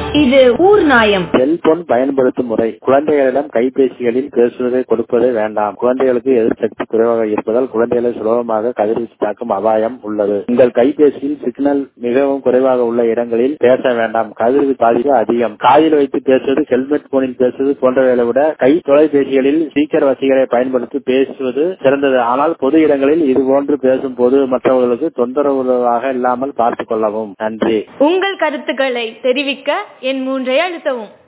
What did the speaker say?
இது ஊர் நாயம் செல்போன் பயன்படுத்தும் முறை குழந்தைகளிடம் கைபேசிகளில் பேசுவதை கொடுப்பதை வேண்டாம் குழந்தைகளுக்கு எதிர்சக்தி குறைவாக இருப்பதால் குழந்தைகளை சுலபமாக கதிர்வீச்சு தாக்கும் அபாயம் உள்ளது உங்கள் கைபேசியில் சிக்னல் மிகவும் குறைவாக உள்ள இடங்களில் பேச வேண்டாம் கதிர்வீச்சு பாதிப்பு அதிகம் காதில் வைத்து பேசுவது ஹெல்மெட் போனில் பேசுவது போன்றவைகளை விட கை தொலைபேசிகளில் ஸ்பீக்கர் வசதிகளை பயன்படுத்தி பேசுவது சிறந்தது ஆனால் பொது இடங்களில் இது போன்று பேசும் போது மற்றவர்களுக்கு தொந்தரவுள்ளதாக இல்லாமல் பார்த்துக் கொள்ளவும் நன்றி உங்கள் கருத்துக்களை தெரிவிக்க என் மூன்றை அழுத்தவும்